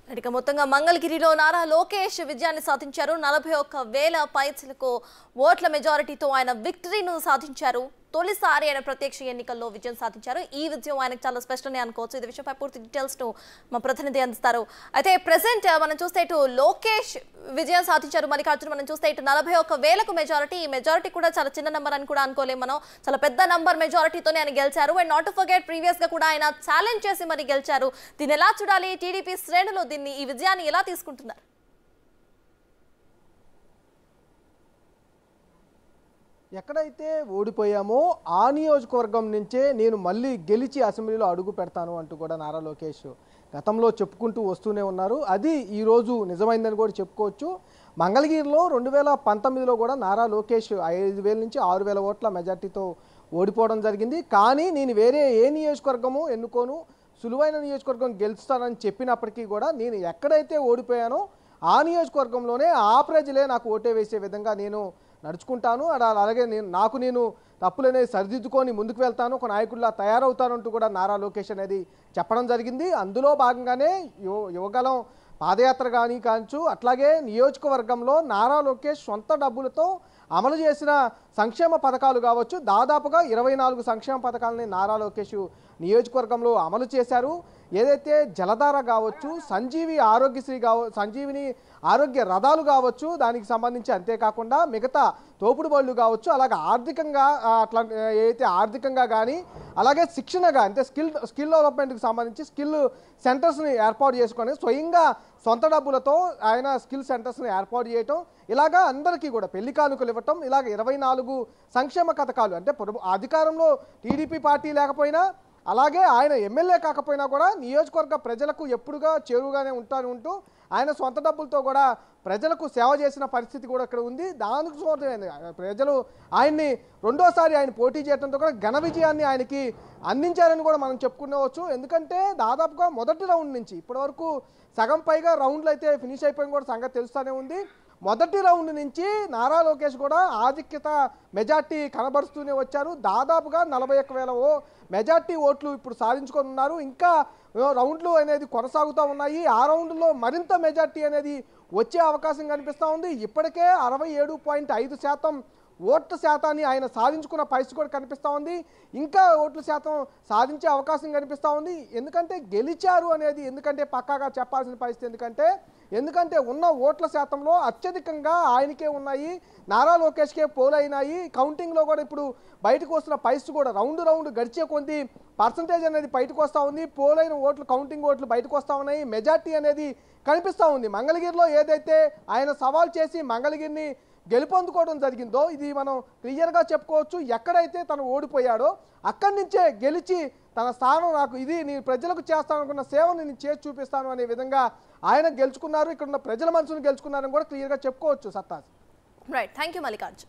ఇక మొత్తంగా మంగళగిరిలో నారా లోకేష్ విజయాన్ని సాధించారు నలభై ఒక్క వేల పైసలకు ఓట్ల మెజారిటీతో ఆయన విక్టరీను సాధించారు తొలిసారి ఆయన ప్రత్యక్ష ఎన్నికల్లో విజయం సాధించారు ఈ విజయం ఆయనకు చాలా స్పెషల్ అని అనుకోవచ్చు ఇది విషయంపై పూర్తి డీటెయిల్స్ ను మా ప్రతినిధి అందిస్తారు అయితే ప్రెసెంట్ మనం చూస్తే ఇటు లోకేష్ విజయం సాధించారు మల్లికార్జున మనం చూస్తే ఇటు నలభై ఒక్క వేలకు మెజారిటీ ఈ మెజారిటీ కూడా చాలా చిన్న నెంబర్ అని కూడా అనుకోలేం మనం చాలా పెద్ద నంబర్ మెజారిటీతోనే ఆయన గెలిచారు అండ్ నాట్ ఫర్గెట్ ప్రీవియస్ గా కూడా ఆయన ఛాలెంజ్ చేసి మరి గెలిచారు దీన్ని ఎలా చూడాలి టీడీపీ శ్రేణులు దీన్ని ఈ విజయాన్ని ఎలా తీసుకుంటున్నారు ఎక్కడైతే ఓడిపోయామో ఆ నియోజకవర్గం నుంచే నేను మళ్ళీ గెలిచి అసెంబ్లీలో అడుగు పెడతాను అంటూ కూడా నారా లోకేష్ గతంలో చెప్పుకుంటూ వస్తూనే ఉన్నారు అది ఈరోజు నిజమైందని కూడా చెప్పుకోవచ్చు మంగళగిరిలో రెండు వేల పంతొమ్మిదిలో కూడా నారా లోకేష్ ఐదు వేల నుంచి ఆరు వేల ఓట్ల మెజార్టీతో ఓడిపోవడం జరిగింది కానీ నేను వేరే ఏ నియోజకవర్గము ఎన్నుకోను సులువైన నియోజకవర్గం గెలుస్తానని చెప్పినప్పటికీ కూడా నేను ఎక్కడైతే ఓడిపోయానో ఆ నియోజకవర్గంలోనే ఆ ప్రజలే నాకు ఓటే వేసే విధంగా నేను నడుచుకుంటాను అలా అలాగే నేను నాకు నేను తప్పులనేది సరిదిద్దుకొని ముందుకు వెళ్తాను ఒక నాయకుడిలా తయారవుతానంటూ కూడా నారా లోకేష్ అనేది చెప్పడం జరిగింది అందులో భాగంగానే యువ యువగలం పాదయాత్ర కానీ కావచ్చు అట్లాగే నియోజకవర్గంలో నారా లోకేష్ సొంత డబ్బులతో అమలు చేసిన సంక్షేమ పథకాలు కావచ్చు దాదాపుగా ఇరవై నాలుగు సంక్షేమ పథకాలని నారా లోకేష్ నియోజకవర్గంలో అమలు చేశారు ఏదైతే జలధార కావచ్చు సంజీవి ఆరోగ్యశ్రీ కావ సంజీవిని ఆరోగ్య రథాలు కావచ్చు దానికి సంబంధించి అంతేకాకుండా మిగతా తోపుడు బళ్ళు కావచ్చు అలాగే ఆర్థికంగా ఆ, అట్లా ఆ, ఏదైతే ఆర్థికంగా కానీ అలాగే శిక్షణగా అంటే స్కిల్ స్కిల్ డెవలప్మెంట్కి సంబంధించి స్కిల్ సెంటర్స్ని ఏర్పాటు చేసుకొని స్వయంగా సొంత డబ్బులతో ఆయన స్కిల్ సెంటర్స్ని ఏర్పాటు చేయటం ఇలాగా అందరికీ కూడా పెళ్లి కానుకలు ఇవ్వటం ఇలాగ ఇరవై నాలుగు సంక్షేమ పథకాలు అంటే ప్రభు- అధికారంలో టీడీపీ పార్టీ లేకపోయినా అలాగే ఆయన ఎమ్మెల్యే కాకపోయినా కూడా నియోజకవర్గ ప్రజలకు ఎప్పుడుగా చేరువుగానే ఉంటాను ఉంటూ ఆయన సొంత డబ్బులతో కూడా ప్రజలకు సేవ చేసిన పరిస్థితి కూడా ఇక్కడ ఉంది దానికి చూడలేదు ప్రజలు ఆయన్ని రెండోసారి ఆయన పోటీ చేయడంతో కూడా ఘన విజయాన్ని ఆయనకి అందించారని కూడా మనం చెప్పుకునేవచ్చు ఎందుకంటే దాదాపుగా మొదటి రౌండ్ నుంచి ఇప్పటివరకు సగం పైగా రౌండ్లు అయితే ఫినిష్ అయిపోయిన కూడా సంగతి తెలుస్తూనే ఉంది మొదటి రౌండ్ నుంచి నారా లోకేష్ కూడా ఆధిక్యత మెజార్టీ కనబరుస్తూనే వచ్చారు దాదాపుగా నలభై ఒక్క వేల ఓ మెజార్టీ ఓట్లు ఇప్పుడు సాధించుకొని ఉన్నారు ఇంకా ఆ, రౌండ్లు అనేది కొనసాగుతూ ఉన్నాయి ఆ రౌండ్లో మరింత మెజార్టీ అనేది వచ్చే అవకాశం కనిపిస్తూ ఉంది ఇప్పటికే అరవై ఏడు పాయింట్ ఐదు శాతం ఓట్ల శాతాన్ని ఆయన సాధించుకున్న పరిస్థితి కూడా కనిపిస్తూ ఉంది ఇంకా ఓట్ల శాతం సాధించే అవకాశం కనిపిస్తూ ఉంది ఎందుకంటే గెలిచారు అనేది ఎందుకంటే పక్కాగా చెప్పాల్సిన పరిస్థితి ఎందుకంటే ఎందుకంటే ఉన్న ఓట్ల శాతంలో అత్యధికంగా ఆయనకే ఉన్నాయి నారా లోకేష్కే పోలైనాయి కౌంటింగ్లో కూడా ఇప్పుడు బయటకు వస్తున్న పరిస్థితి కూడా రౌండ్ రౌండ్ గడిచే కొద్ది పర్సంటేజ్ అనేది బయటకు వస్తూ ఉంది పోలైన ఓట్లు కౌంటింగ్ ఓట్లు బయటకు వస్తూ ఉన్నాయి మెజార్టీ అనేది కనిపిస్తూ ఉంది మంగళగిరిలో ఏదైతే ఆయన సవాల్ చేసి మంగళగిరిని గెలుపొందుకోవడం జరిగిందో ఇది మనం క్లియర్గా చెప్పుకోవచ్చు ఎక్కడైతే తను ఓడిపోయాడో అక్కడి నుంచే గెలిచి తన స్థానం నాకు ఇది నేను ప్రజలకు చేస్తాననుకున్న సేవను నేను చేసి చూపిస్తాను అనే విధంగా ఆయన గెలుచుకున్నారు ఇక్కడ ఉన్న ప్రజల మనసును గెలుచుకున్నారని కూడా క్లియర్గా చెప్పుకోవచ్చు సత్తాజ్ రైట్ థ్యాంక్ యూ మల్లికార్జున్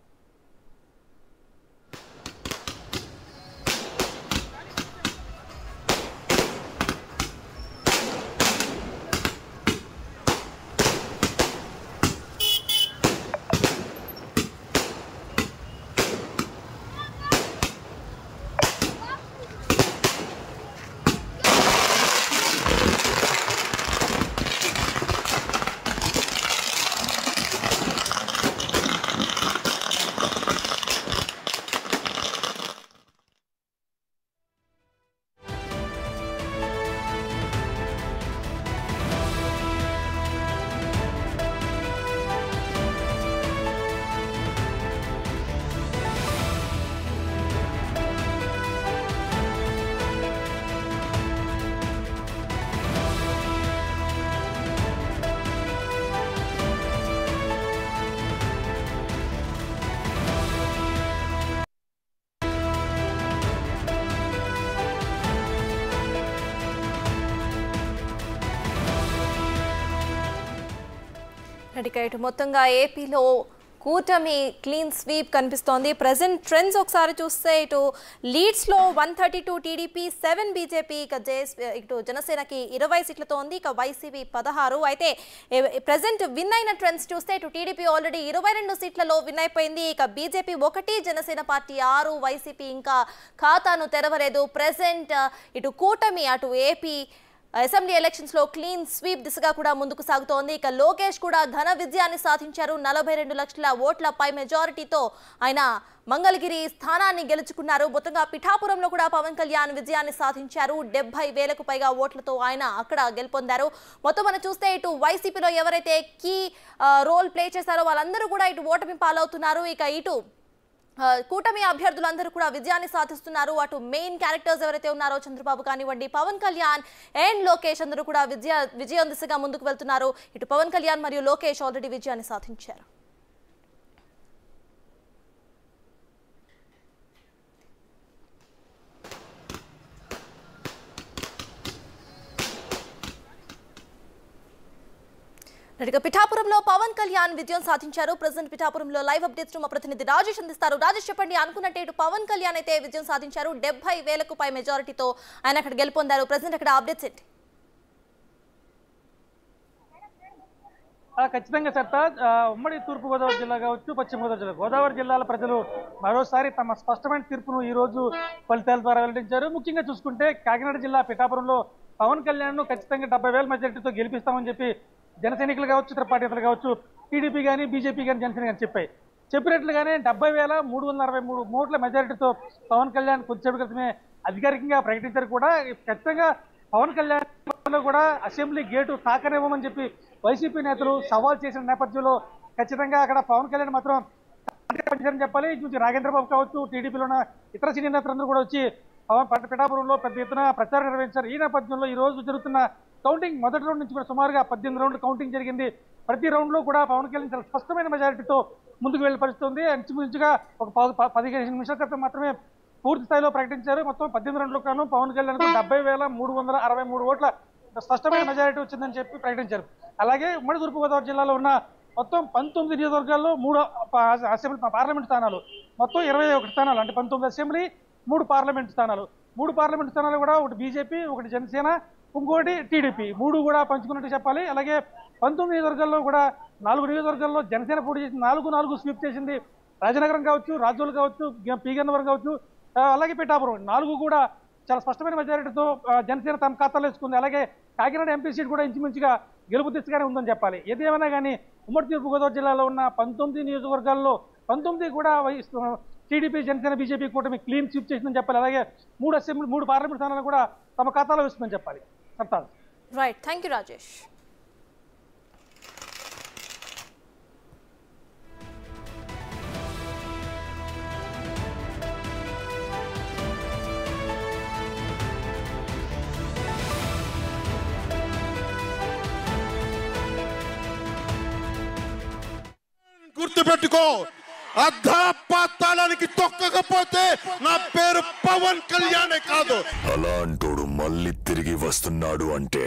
ఇక ఇటు మొత్తంగా ఏపీలో కూటమి క్లీన్ స్వీప్ కనిపిస్తోంది ప్రజెంట్ ట్రెండ్స్ ఒకసారి చూస్తే ఇటు లీడ్స్లో one thirty two TDP seven BJP ఇక జేఎస్ ఇటు జనసేనకి ఇరవై సీట్లతో ఉంది ఇక వైసీపీ పదహారు అయితే ప్రజెంట్ విన్ అయిన ట్రెండ్స్ చూస్తే ఇటు టీడీపీ ఆల్రెడీ ఇరవై రెండు సీట్లలో విన్ అయిపోయింది ఇక బీజేపీ ఒకటి జనసేన పార్టీ ఆరు వైసీపీ ఇంకా ఖాతాను తెరవలేదు ప్రజెంట్ ఇటు కూటమి అటు ఏపీ అసెంబ్లీ ఎలక్షన్స్ లో క్లీన్ స్వీప్ దిశగా కూడా ముందుకు సాగుతోంది ఇక లోకేష్ కూడా ఘన విజయాన్ని సాధించారు నలభై రెండు లక్షల ఓట్ల పై మెజారిటీతో ఆయన మంగళగిరి స్థానాన్ని గెలుచుకున్నారు మొత్తంగా పిఠాపురంలో కూడా పవన్ కళ్యాణ్ విజయాన్ని సాధించారు డెబ్బై వేలకు పైగా ఓట్లతో ఆయన అక్కడ గెలుపొందారు మొత్తం మనం చూస్తే ఇటు వైసీపీలో ఎవరైతే కీ రోల్ ప్లే చేశారో వాళ్ళందరూ కూడా ఇటు ఓటమి పాలవుతున్నారు ఇక ఇటు ఆ, కూటమి అభ్యర్థులందరూ కూడా విజయాన్ని సాధిస్తున్నారు అటు మెయిన్ క్యారెక్టర్స్ ఎవరైతే ఉన్నారో చంద్రబాబు కానివ్వండి పవన్ కళ్యాణ్ అండ్ లోకేష్ అందరూ కూడా విజయ విజయం దిశగా ముందుకు వెళ్తున్నారు ఇటు పవన్ కళ్యాణ్ మరియు లోకేష్ ఆల్రెడీ విజయాన్ని సాధించారు ఇక పిఠాపురంలో పవన్ కళ్యాణ్ విజయం సాధించారు ప్రజెంట్ పిఠాపురంలో లైవ్ అప్డేట్స్ మా ప్రతినిధి రాజేష్ అందిస్తారు రాజేష్ చెప్పండి అనుకున్నట్టే ఇటు పవన్ కళ్యాణ్ అయితే విజయం సాధించారు డెబ్బై వేలకు పై మెజారిటీతో ఆయన అక్కడ గెలుపొందారు ప్రజెంట్ అక్కడ అప్డేట్స్ ఏంటి ఆ, ఖచ్చితంగా సత్త ఆ, ఉమ్మడి తూర్పుగోదావరి జిల్లా కావచ్చు పశ్చిమ గోదావరి జిల్లా గోదావరి జిల్లాల ప్రజలు మరోసారి తమ స్పష్టమైన తీర్పును ఈ రోజు ఫలితాల ద్వారా వెల్లడించారు ముఖ్యంగా చూసుకుంటే కాకినాడ జిల్లా పిఠాపురంలో పవన్ కళ్యాణ్ ను ఖచ్చితంగా డెబ్బై వేల మెజారిటీతో గెలిపిస్తామని చెప్పి జన సైనికులు కావచ్చు ఇతర పార్టీ నేతలు కావచ్చు టీడీపీ కానీ బీజేపీ కానీ జనసేన కానీ చెప్పాయి చెప్పినట్లుగానే డెబ్బై వేల మూడు వందల అరవై మూడు ఓట్ల మెజారిటీతో పవన్ కళ్యాణ్ కొద్దిసేపు క్రితమే అధికారికంగా ప్రకటించారు కూడా ఖచ్చితంగా పవన్ కళ్యాణ్ లో కూడా అసెంబ్లీ గేటు తాకనివ్వమని చెప్పి వైసీపీ నేతలు సవాల్ చేసిన నేపథ్యంలో ఖచ్చితంగా అక్కడ పవన్ కళ్యాణ్ మాత్రం పనిచేయాలని చెప్పాలి ఇటు నుంచి రాజేంద్ర బాబు కావచ్చు టీడీపీలో ఉన్న ఇతర సీనియర్ నేతలందరూ కూడా వచ్చి పవన్ పట్ట పిఠాపురంలో పెద్ద ఎత్తున ప్రచారం నిర్వహించారు ఈ నేపథ్యంలో ఈ రోజు జరుగుతున్న కౌంటింగ్ మొదటి రౌండ్ నుంచి కూడా సుమారుగా పద్దెనిమిది రౌండ్లు కౌంటింగ్ జరిగింది ప్రతి రౌండ్ లో కూడా పవన్ కళ్యాణ్ చాలా స్పష్టమైన మెజారిటీతో ముందుకు వెళ్ళే పరిస్థితి ఉంది ఇంచుమించుగా ఒక పది ప- పదిహేను నిమిషాల క్రితం మాత్రమే పూర్తి స్థాయిలో ప్రకటించారు మొత్తం పద్దెనిమిది రౌండ్లకు గాను పవన్ కళ్యాణ్ డెబ్బై వేల మూడు వందల అరవై మూడు ఓట్ల స్పష్టమైన మెజారిటీ వచ్చిందని చెప్పి ప్రకటించారు అలాగే ఉమ్మడి తూర్పుగోదావరి జిల్లాలో ఉన్న మొత్తం పంతొమ్మిది నియోజకవర్గాల్లో మూడు ప- అసెంబ్లీ పార్లమెంట్ స్థానాలు మొత్తం ఇరవై ఒకటి స్థానాలు అంటే పంతొమ్మిది అసెంబ్లీ మూడు పార్లమెంట్ స్థానాలు మూడు పార్లమెంట్ స్థానాలు కూడా ఒకటి బీజేపీ ఒకటి జనసేన ఇంకోటి టీడీపీ మూడు కూడా పంచుకున్నట్టు చెప్పాలి అలాగే పంతొమ్మిది నియోజకవర్గాల్లో కూడా నాలుగు నియోజకవర్గాల్లో జనసేన పోటీ చేసింది నాలుగు నాలుగు స్వీప్ చేసింది రాజనగరం కావచ్చు రాజోలు కావచ్చు పీగన్నవరం కావచ్చు ఆ, అలాగే పిఠాపురం నాలుగు కూడా చాలా స్పష్టమైన మెజారిటీతో ఆ, జనసేన తమ ఖాతాలో వేసుకుంది అలాగే కాకినాడ ఎంపీ సీట్ కూడా ఇంచుమించుగా గెలుపు దిశగానే ఉందని చెప్పాలి ఏది ఏమైనా కానీ ఉమ్మడి తూర్పుగోదావరి జిల్లాలో ఉన్న పంతొమ్మిది నియోజకవర్గాల్లో పంతొమ్మిది కూడా టీడీపీ జనసేన బీజేపీ కూటమి క్లీన్ స్వీప్ చేసిందని చెప్పాలి అలాగే మూడు అసెంబ్లీ మూడు పార్లమెంట్ స్థానాలు కూడా తమ ఖాతాలో వేస్తుందని చెప్పాలి సత్తారు రైట్ థ్యాంక్ యూ రాజేష్ గుర్తుపెట్టుకో అర్ధపాతాళానికి తొక్కకపోతే నా పేరు పవన్ కళ్యాణే కాదు అలాంటోడు మళ్ళీ తిరిగి వస్తున్నాడు అంటే